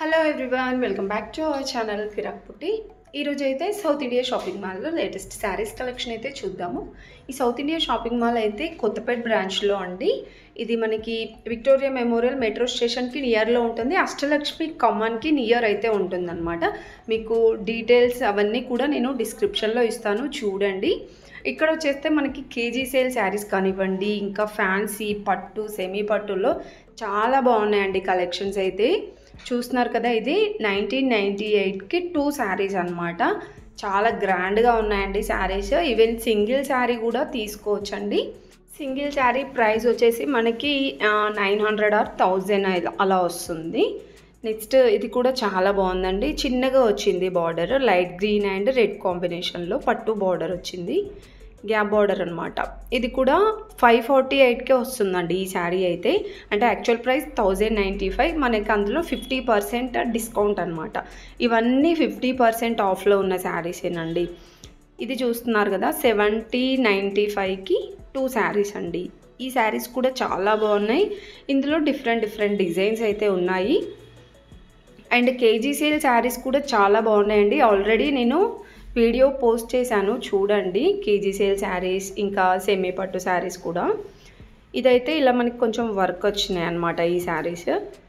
hello everyone welcome back to our channel Kirak Putti ఈరోజు అయితే South India shopping మాల్లో latest saris collection అయితే చూద్దాము ఈ సౌత్ ఇండియా షాపింగ్ మాల్ అయితే కొత్తపేట బ్రాంచ్లో అండి ఇది మనకి విక్టోరియా మెమోరియల్ మెట్రో స్టేషన్కి నియర్లో ఉంటుంది అష్టలక్ష్మి కమాన్కి నియర్ అయితే ఉంటుందన్నమాట మీకు డీటెయిల్స్ అవన్నీ కూడా నేను డిస్క్రిప్షన్లో ఇస్తాను చూడండి ఇక్కడ వచ్చేస్తే మనకి కేజీ సేల్ శారీస్ కానివ్వండి ఇంకా ఫ్యాన్సీ పట్టు సెమీ పట్టులో చాలా బాగున్నాయండి కలెక్షన్స్ అయితే చూస్తున్నారు కదా ఇది నైన్టీన్ నైంటీ ఎయిట్కి టూ శారీస్ అనమాట చాలా గ్రాండ్గా ఉన్నాయండి శారీస్ ఈవెన్ సింగిల్ శారీ కూడా తీసుకోవచ్చండి సింగిల్ శారీ ప్రైస్ వచ్చేసి మనకి నైన్ హండ్రెడ్ ఆర్ థౌజండ్ అలా వస్తుంది నెక్స్ట్ ఇది కూడా చాలా బాగుందండి చిన్నగా వచ్చింది border light green and red కాంబినేషన్లో పట్టు బార్డర్ వచ్చింది గ్యాప్ బార్డర్ అనమాట ఇది కూడా ఫైవ్ ఫార్టీ ఎయిట్కే వస్తుందండి ఈ శారీ అయితే అంటే actual price thousand ninety five మనకి అందులో ఫిఫ్టీ పర్సెంట్ డిస్కౌంట్ అనమాట ఇవన్నీ ఫిఫ్టీ పర్సెంట్ ఆఫ్లో ఉన్న శారీసేనండి ఇది చూస్తున్నారు కదా సెవెంటీ నైంటీ ఫైవ్కి టూ శారీస్ అండి ఈ శారీస్ కూడా చాలా బాగున్నాయి ఇందులో డిఫరెంట్ డిఫరెంట్ డిజైన్స్ అయితే ఉన్నాయి అండ్ కేజీ సేల్ శారీస్ కూడా చాలా బాగున్నాయండి ఆల్రెడీ నేను వీడియో పోస్ట్ చేశాను చూడండి కేజీ సేల్ శారీస్ ఇంకా సెమీ పట్టు శారీస్ కూడా ఇదైతే ఇలా మనకి కొంచెం వర్క్ వచ్చినాయి అనమాట ఈ శారీస్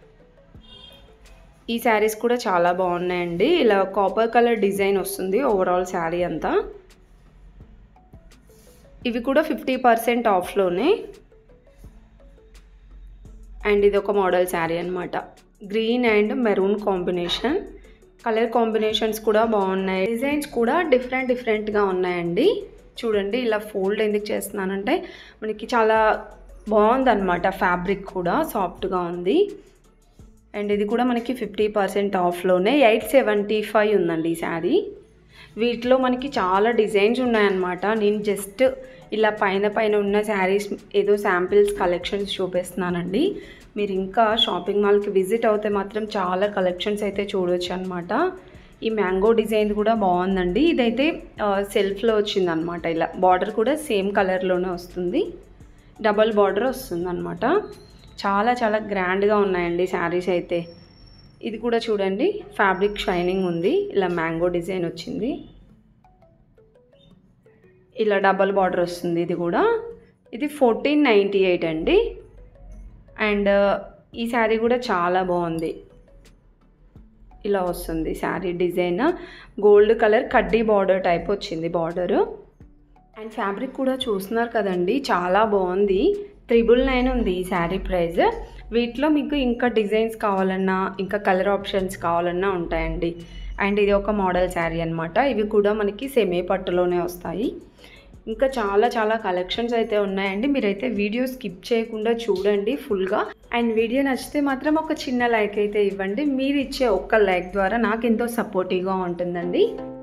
ఈ శారీస్ కూడా చాలా బాగున్నాయండి ఇలా కాపర్ కలర్ డిజైన్ వస్తుంది ఓవరాల్ శారీ అంతా ఇవి కూడా ఫిఫ్టీ పర్సెంట్ ఆఫ్లోనే అండ్ ఇది ఒక మోడల్ శారీ అనమాట green and maroon combination colour combinations కూడా బాగున్నాయి డిజైన్స్ కూడా డిఫరెంట్ డిఫరెంట్గా ఉన్నాయండి చూడండి ఇలా ఫోల్డ్ ఎందుకు చేస్తున్నానంటే మనకి చాలా బాగుందన్నమాట ఫ్యాబ్రిక్ కూడా సాఫ్ట్గా ఉంది అండ్ ఇది కూడా మనకి ఫిఫ్టీ పర్సెంట్ ఆఫ్లోనే ఎయిట్ సెవెంటీ ఫైవ్ ఉందండి ఈ శారీ వీటిలో మనకి చాలా డిజైన్స్ ఉన్నాయన్నమాట నేను జస్ట్ ఇలా పైన పైన ఉన్న శారీస్ ఏదో శాంపిల్స్ కలెక్షన్స్ చూపిస్తున్నానండి మీరు ఇంకా షాపింగ్ మాల్కి విజిట్ అవుతే మాత్రం చాలా కలెక్షన్స్ అయితే చూడవచ్చు అనమాట ఈ మ్యాంగో డిజైన్ కూడా బాగుందండి ఇదైతే సెల్ఫ్లో వచ్చిందనమాట ఇలా బార్డర్ కూడా సేమ్ కలర్లోనే వస్తుంది డబల్ బార్డర్ వస్తుంది అనమాట చాలా చాలా గ్రాండ్గా ఉన్నాయండి శారీస్ అయితే ఇది కూడా చూడండి ఫ్యాబ్రిక్ షైనింగ్ ఉంది ఇలా మ్యాంగో డిజైన్ వచ్చింది ఇలా డబల్ బార్డర్ వస్తుంది ఇది కూడా ఇది ఫోర్టీన్ నైంటీ ఎయిట్ అండి అండ్ ఈ శారీ కూడా చాలా బాగుంది ఇలా వస్తుంది శారీ డిజైన్ గోల్డ్ కలర్ కడ్డీ బార్డర్ టైప్ వచ్చింది బార్డరు అండ్ ఫ్యాబ్రిక్ కూడా చూస్తున్నారు కదండి చాలా బాగుంది త్రిబుల్ నైన్ ఉంది ఈ శారీ ప్రైస్ వీటిలో మీకు ఇంకా డిజైన్స్ కావాలన్నా ఇంకా కలర్ ఆప్షన్స్ కావాలన్నా ఉంటాయండి అండ్ ఇది ఒక మోడల్ శారీ అనమాట ఇవి కూడా మనకి సెమీ పట్టులోనే వస్తాయి ఇంకా చాలా చాలా కలెక్షన్స్ అయితే ఉన్నాయండి మీరైతే వీడియో స్కిప్ చేయకుండా చూడండి ఫుల్గా అండ్ వీడియో నచ్చితే మాత్రం ఒక చిన్న లైక్ అయితే ఇవ్వండి మీరు ఇచ్చే ఒక్క లైక్ ద్వారా నాకు ఎంతో సపోర్టివ్గా ఉంటుందండి